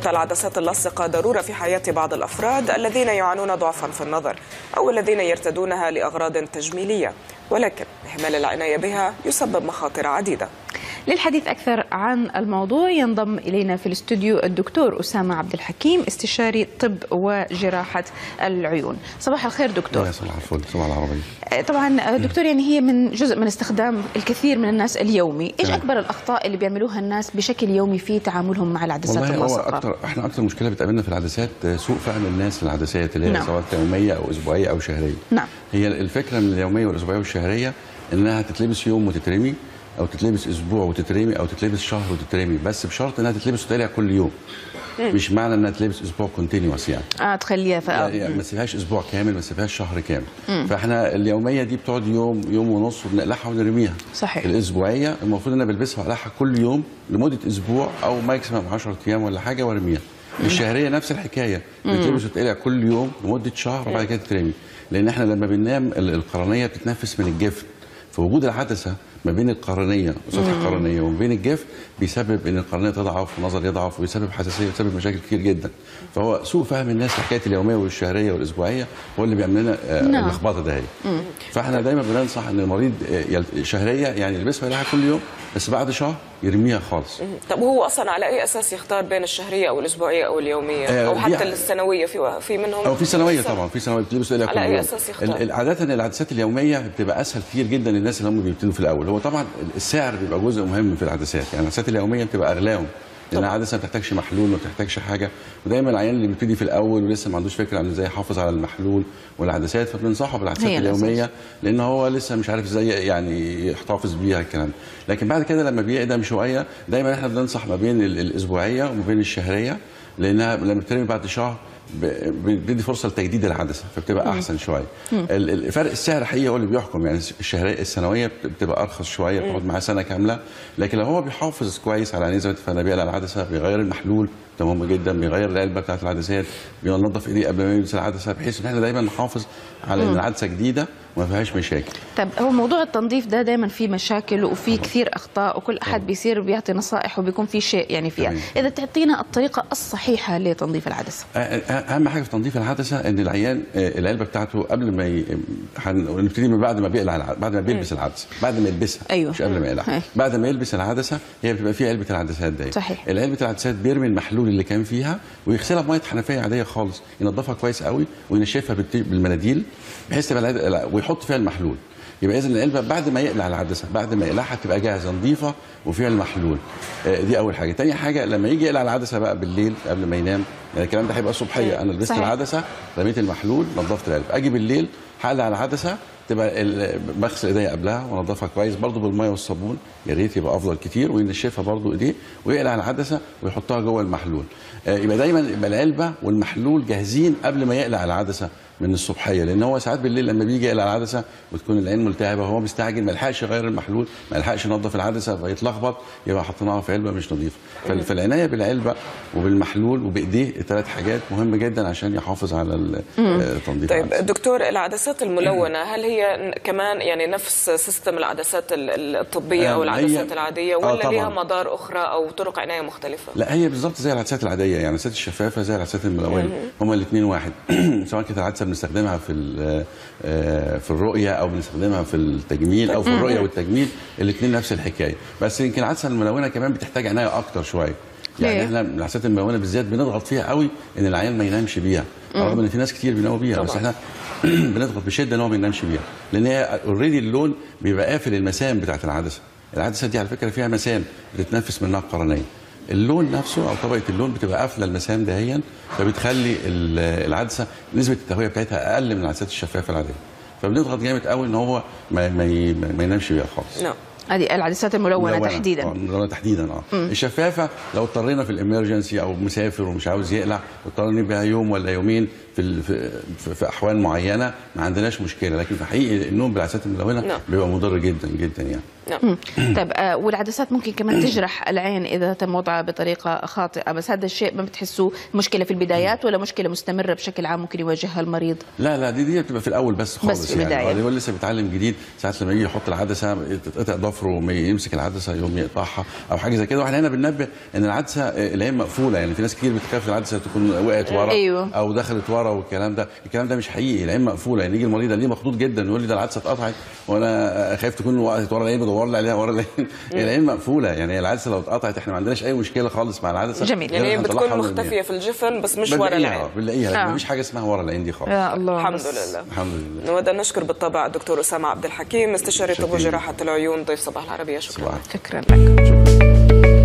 أصبحت العدسات اللاصقة ضرورة في حياة بعض الأفراد الذين يعانون ضعفا في النظر أو الذين يرتدونها لأغراض تجميلية ولكن إهمال العناية بها يسبب مخاطر عديدة للحديث أكثر عن الموضوع ينضم إلينا في الاستوديو الدكتور أسامة عبد الحكيم استشاري طب وجراحة العيون صباح الخير دكتور يا صباح الفل صباح العربية طبعا دكتور يعني هي من جزء من استخدام الكثير من الناس اليومي ايش تمام. اكبر الاخطاء اللي بيعملوها الناس بشكل يومي في تعاملهم مع العدسات والله هو اللاصقه اكتر احنا اكتر مشكله بتقابلنا في العدسات سوء فهم الناس للعدسات اللي هي نعم. سواء يوميه او اسبوعيه او شهريه نعم. هي الفكره من اليوميه والاسبوعيه والشهريه انها تتلبس يوم وتترمي او تتلبس اسبوع وتترمي او تتلبس شهر وتترمي بس بشرط انها تتلبس وتقلع كل يوم مش معنى انها تلبس اسبوع كونتينوس يعني اه تخليها ف... يعني ما تسيبهاش اسبوع كامل ما تسيبهاش شهر كامل فاحنا اليوميه دي بتقعد يوم يوم ونص وبنقلعها ونرميها صحيح. الاسبوعيه المفروض ان انا بلبسها واقلعها كل يوم لمده اسبوع او ماكسيمم 10 ايام ولا حاجه وارميها الشهريه نفس الحكايه بتلبس وتقلع كل يوم لمده شهر وبعد كده تترمي لان احنا لما بننام ال- القرنيه بتتنفس من الجفن فوجود العدسه ما بين القرنيه وسطح القرنيه وما بين الجفن بيسبب ان القرنيه تضعف والنظر يضعف ويسبب حساسيه ويسبب مشاكل كتير جدا فهو سوء فهم الناس في حكايه اليوميه والشهريه والاسبوعيه هو اللي بيعمل لنا آه، نعم. اللخبطه ده هي فاحنا دايما بننصح ان المريض آه، يل- شهريه يعني يلبسها يلاقيها كل يوم بس بعد شهر يرميها خالص طب هو أصلا على أي أساس يختار بين الشهرية أو الأسبوعية أو اليومية آه، أو دي حتى ح- السنوية في في منهم او في سنويه أقسام. طبعا في سنويه بتلبس تقلع كل على أي يوم أساس يختار؟ ال- ال- عاده العدسات اليوميه بتبقى اسهل كتير جدا للناس اللي هم بيبتدوا في الاول هو طبعا السعر بيبقى جزء مهم في العدسات يعني العدسات اليوميه بتبقى اغلاهم لان طبعاً. العدسه ما بتحتاجش محلول ما بتحتاجش حاجه ودايما العيان اللي بيبتدي في الاول ولسه ما عندوش فكره عن ازاي يحافظ على المحلول والعدسات فبننصحه بالعدسات هي الأساس. اليوميه لان هو لسه مش عارف ازاي يعني يحتفظ بيها الكلام ده. لكن بعد كده لما بيقدم شويه دايما احنا بننصح ما بين ال- الاسبوعيه وما بين الشهريه لانها لما بترمي بعد شهر ب- بتدي فرصه لتجديد العدسه فبتبقى احسن شويه ال- ال- فرق السعر حقيقي هو اللي بيحكم يعني الشهريه السنويه بت- بتبقى ارخص شويه بتقعد معاه سنه كامله لكن لو هو بيحافظ كويس على عينيه زي ما اتفقنا بيقلع العدسه بيغير المحلول ده مهم جدا بيغير العلبه بتاعت العدسات بينظف ايديه قبل ما يلبس العدسه بحيث ان احنا دايما نحافظ على ان العدسه جديده وما فيهاش مشاكل طب هو موضوع التنظيف ده دايما فيه مشاكل وفي كثير اخطاء وكل احد بيصير بيعطي نصائح وبيكون في شيء يعني فيها تمام. اذا تعطينا الطريقه الصحيحه لتنظيف العدسه أ- أ- اهم حاجه في تنظيف العدسه ان العيان آه، العلبه بتاعته قبل ما ي... هن- نبتدي من بعد ما بيقلع الع- بعد ما بيلبس العدسه بعد ما يلبسها أيوة. مش قبل ما يقلعها أيوة. بعد ما يلبس العدسه هي بتبقى فيها علبه العدسات دي صحيح. العلبه العدسات بيرمي المحلول اللي كان فيها ويغسلها بميه حنفيه عاديه خالص ينظفها كويس قوي وينشفها بالت- بالمناديل بحيث تبقى العد- لا، ويحط فيها المحلول يبقى اذا العلبه بعد ما يقلع العدسه بعد ما يقلعها تبقى جاهزه نظيفه وفيها المحلول آه، دي اول حاجه تاني حاجه لما يجي يقلع العدسه بقى بالليل قبل ما ينام يعني الكلام ده هيبقى صبحيه انا لبست صحيح. العدسه رميت المحلول نظفت العلبه اجي بالليل هقلع العدسه تبقى ال- بغسل ايديا قبلها وانضفها كويس برضو بالميه والصابون يا ريت يبقى افضل كتير وينشفها برضو ايديه ويقلع العدسه ويحطها جوه المحلول آه، يبقى دايما يبقى العلبه والمحلول جاهزين قبل ما يقلع العدسه من الصبحيه لان هو ساعات بالليل لما بيجي يقلع العدسه وتكون العين ملتهبه وهو مستعجل ما يلحقش يغير المحلول ما يلحقش ينظف العدسه فيتلخبط يبقى حطيناها في علبه مش نظيفه فال- فالعنايه بالعلبه وبالمحلول وبايديه الثلاث حاجات مهمه جدا عشان يحافظ على ال- آه، تنظيف طيب العدسة. دكتور العدسات الملونة هل هي ن- كمان يعني نفس سيستم العدسات ال- ال- الطبية أو آه، العدسات هي- العادية آه، ولا ليها طبعاً. مدار أخرى أو طرق عناية مختلفة؟ لا هي بالظبط زي العدسات العاديه يعني العدسات الشفافه زي العدسات الملونه هما الاثنين واحد سواء كانت العدسه بنستخدمها في ال- آه، في الرؤيه او بنستخدمها في التجميل او في الرؤيه والتجميل الاثنين نفس الحكايه بس يمكن العدسه الملونه كمان بتحتاج عنايه اكتر شويه يعني ليه؟ احنا العدسات الملونه بالذات بنضغط فيها قوي ان العيان ما ينامش بيها رغم ان في ناس كتير بيناموا بيها بس طبعاً. احنا بنضغط بشده ان هو ما ينامش بيها لان هي اوريدي اللون بيبقى قافل المسام بتاعت العدسه العدسه دي على فكره فيها مسام بتتنفس منها القرنيه اللون نفسه او طبقه اللون بتبقى قافله المسام دهيا فبتخلي ال- العدسه نسبه التهويه بتاعتها اقل من العدسات الشفافه العاديه فبنضغط جامد قوي ان هو ما, ما, ي- ما ينامش بيها خالص نعم هذه العدسات الملونه ملونة. تحديدا آه، الملونة تحديدا اه الشفافه لو اضطرينا في الامرجنسي او مسافر ومش عاوز يقلع واضطرينا نبقى يوم ولا يومين في ال- في, في, في احوال معينه ما عندناش مشكله لكن في حقيقي النوم بالعدسات الملونه نعم. بيبقى مضر جدا جدا يعني نعم طيب آه، والعدسات ممكن كمان تجرح العين اذا تم وضعها بطريقه خاطئه بس هذا الشيء ما بتحسوه مشكله في البدايات ولا مشكله مستمره بشكل عام ممكن يواجهها المريض لا لا دي دي بتبقى في الاول بس خالص في البداية. يعني آه، اللي هو لسه بيتعلم جديد ساعات لما يجي يحط العدسه تتقطع ضفر ضفره يمسك العدسه يقوم يقطعها او حاجه زي كده واحنا هنا بننبه ان العدسه آه، العين مقفوله يعني في ناس كتير بتخاف العدسه تكون وقعت ورا أيوه. او دخلت ورا والكلام ده الكلام ده مش حقيقي العين مقفوله يعني يجي المريض ليه مخضوض جدا يقول لي ده العدسه اتقطعت وانا خايف تكون وقعت ورا العين بدور لي عليها ورا العين العين مقفوله يعني العدسه لو اتقطعت احنا ما عندناش اي مشكله خالص مع العدسه جميل. غير يعني هي إحنا نطلعها بتكون من العين. مختفيه في الجفن بس مش ورا بنلاقيها العين بنلاقيها لكن آه. مفيش حاجه اسمها ورا العين دي خالص يا الله الحمد بس. لله الحمد لله نود أن نشكر بالطبع الدكتور أسامة عبد الحكيم استشاري طب شكراً. وجراحة العيون ضيف صباح العربية شكرا صباح شكرا لك شكرا